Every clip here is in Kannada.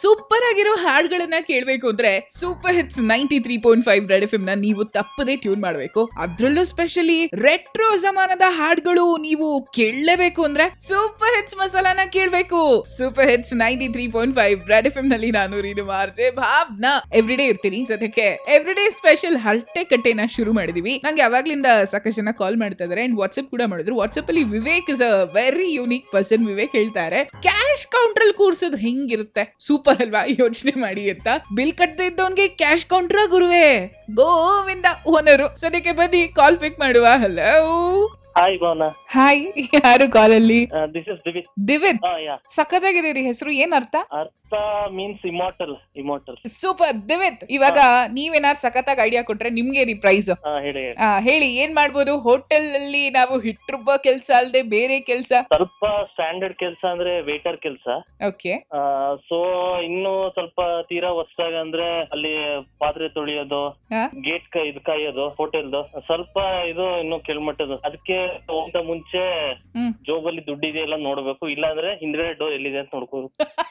ಸೂಪರ್ ಆಗಿರೋ ಹಾಡುಗಳನ್ನ ಕೇಳಬೇಕು ಅಂದ್ರೆ super hits ninety three point five red F ನ ನೀವು ತಪ್ಪದೆ ಟ್ಯೂನ್ ಮಾಡಬೇಕು ಅದ್ರಲ್ಲೂ ಸ್ಪೆಷಲಿ ರೆಟ್ರೋ ಜಮಾನದ ಹಾಡುಗಳು ನೀವು ಕೇಳಲೇಬೇಕು ಅಂದ್ರೆ ಸೂಪರ್ ಹಿಟ್ಸ್ ಮಸಾಲಾನ ಕೇಳಬೇಕು super hits ninety three point five red F ನಲ್ಲಿ ನಾನು ರೀನು ಮಾರ್ಜೆ ಭಾವ್ನ ಎವ್ರಿಡೇ ಇರ್ತೀನಿ ಸದ್ಯಕ್ಕೆ ಎವ್ರಿಡೇ ಸ್ಪೆಷಲ್ ಹರಟೆ ಕಟ್ಟೆನ ಶುರು ಮಾಡಿದೀವಿ ನಂಗೆ ಯಾವಾಗ್ಲಿಂದ ಸಾಕಷ್ಟು ಜನ ಕಾಲ್ ಮಾಡ್ತಾ ಇದಾರೆ ಅಂಡ್ ವಾಟ್ಸ್ಆಪ್ ಕೂಡ ಮಾಡಿದ್ರು ವಾಟ್ಸ್ಆಪ್ ಅಲ್ಲಿ Vivek is a very unique person Vivek ಹೇಳ್ತಾರೆ ಕ್ಯಾಶ್ ಕೌಂಟರ್ ಅಲ್ಲಿ ಕೂರ್ಸಿದ್ರೆ ಹೆಂಗಿರುತ್ತೆ ಸೂಪರ್ ಅಲ್ವಾ ಯೋಚನೆ ಮಾಡಿ ಅಂತ ಬಿಲ್ ಕಟ್ಟದೇ ಇದ್ದವನ್ಗೆ ಕ್ಯಾಶ್ ಕೌಂಟರ್ ಗುರುವೇ ಗೋವಿಂದ ಓನರು ಸದ್ಯಕ್ಕೆ ಬನ್ನಿ ಕಾಲ್ ಪಿಕ್ ಮಾಡುವ ಹಲೋ ಹಾಯ್ ಭಾವನಾ ಹಾಯ್ ಯಾರು ಕಾಲಲ್ಲಿ ದಿಸ್ ಇಸ್ ದಿವಿತ್ ದಿವಿತ್ ಹಾ ಯಾ ಸಖತ್ತಾಗಿದ್ದೀರಿ ಹೆಸರು ಏನ್ ಅರ್ಥ ಅರ್ಥ means immortal immortal super Divith ಇವಾಗ ನೀವೇನಾರು ಸಖತ್ತಾಗಿ ಐಡಿಯಾ ಕೊಟ್ರೆ ನಿಮ್ಗೆ ರೀ ಪ್ರೈಸ್ ಹಾ ಹೇಳಿ ಹೇಳಿ ಹೇಳಿ ಏನ್ ಮಾಡ್ಬೋದು ಹೋಟೆಲ್ ಅಲ್ಲಿ ನಾವು ಹಿಟ್ರುಬ್ಬ ಕೆಲ್ಸ ಅಲ್ದೆ ಬೇರೆ ಕೆಲ್ಸ ಸ್ವಲ್ಪ ಸ್ಟ್ಯಾಂಡರ್ಡ್ ಕೆಲಸ ಅಂದ್ರೆ ವೇಟರ್ ಕೆಲಸ ಓಕೆ ಸೊ ಇನ್ನು ಸ್ವಲ್ಪ ತೀರಾ ಹೊಸದಾಗ ಅಂದ್ರೆ ಅಲ್ಲಿ ಪಾತ್ರೆ ತೊಳಿಯೋದು ಹಾ? ಗೇಟ್ ಕೈ ಇದು ಕಾಯೋದು ಹೋಟೆಲ್ದು ಸ್ವಲ್ಪ ಇದು ಇನ್ನು ಕೆಳಮಟ್ಟದ್ದು ಅದಕ್ಕೆ ಹೋಗ್ತಾ ಮುಂಚೆ ಹ್ಮ್ ಜೋಬಲ್ಲಿ ದುಡ್ಡಿದೆಯಲ್ಲ ನೋಡ್ಬೇಕು ಇಲ್ಲಾಂದ್ರೆ ಹಿಂದ್ಗಡೆ ಡೋರ್ ಎಲ್ಲಿದೆ ಅಂತ ನೋಡ್ಕೋಬೇಕು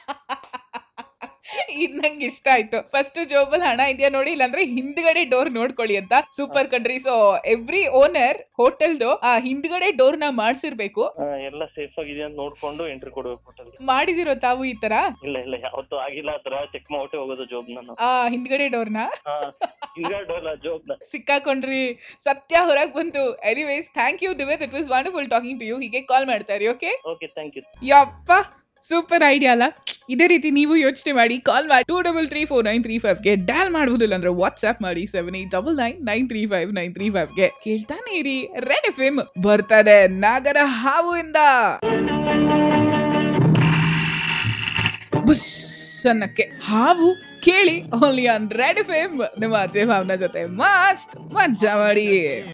ಇದ್ ನಂಗೆ ಇಷ್ಟ ಆಯ್ತು ಫಸ್ಟ್ ಜೋಬಲ್ ಹಣ ಇದೆಯಾ ನೋಡಿ ಇಲ್ಲಾಂದ್ರೆ ಹಿಂದ್ಗಡೆ ಡೋರ್ ನೋಡ್ಕೊಳ್ಳಿ ಅಂತ ಸೂಪರ್ ಕಂಡ್ರಿ ಸೊ ಎವ್ರಿ ಓನರ್ ಹೋಟೆಲ್ದು ಆ ಹಿಂದ್ಗಡೆ ಡೋರ್ ನ ಮಾಡ್ಸಿರ್ಬೇಕು ಆ, ಎಲ್ಲ ಸೇಫ್ ಆಗಿದೆ ಅಂತ ನೋಡ್ಕೊಂಡು ಎಂಟ್ರಿ ಕೊಡ್ಬೇಕು ಹೋಟೆಲ್ಗೆ ಮಾಡಿದಿರೋ ತಾವು ಈ ತರ ಇಲ್ಲ ಇಲ್ಲ ಯಾವತ್ತೂ ಆಗಿಲ್ಲ ಆ ತರ ಚೆಕ್ ಮಾಡ್ಬಿಟ್ಟೆ ಹೋಗೋದು ಜೋಬ್ ನಾನು ಆ ಹಿಂದ್ಗಡೆ ಡೋರ್ನ ಹಾ ಹಿಂದ್ಗಡೆ ಡೋರ್ ಜೋಬ್ನ ಸಿಕ್ಕಾಕೊಂಡ್ರಿ ಸತ್ಯ ಹೊರಗ್ ಬಂತು anyways thank you Divith it was wonderful talking to you ಹೀಗೆ ಕಾಲ್ ಮಾಡ್ತಾರೆ ಓಕೆ ಓಕೆ ಥ್ಯಾಂಕ್ ಯು ಯಪ್ಪ ಸೂಪರ್ ಐಡಿಯಾ ಅಲ್ಲ ಇದೇ ರೀತಿ ನೀವು ಯೋಚನೆ ಮಾಡಿ ಕಾಲ್ ಮಾಡಿ two double three four nine three ಫೈವ್ಗೆ ಡಯಲ್ ಮಾಡುವುದಿಲ್ಲ ಅಂದ್ರೆ ವಾಟ್ಸ್ಆಪ್ ಮಾಡಿ seven eight double nine nine three five nine three ಫೈವ್ಗೆ ಕೇಳ್ತಾನೆ ಇರಿ ರೆಡ್ ಎಫ್ ಎಮ್ ಬರ್ತದೆ ನಾಗರ ಹಾವು ಇಂದ ಬುಸ್ ಅನ್ನಕ್ಕೆ ಹಾವು ಕೇಳಿ only on red F M ನಿಮ್ಮ ಅಜಯ್ ಭಾವನ ಜೊತೆ ಮಸ್ತ್ ಮಜಾ ಮಾಡಿ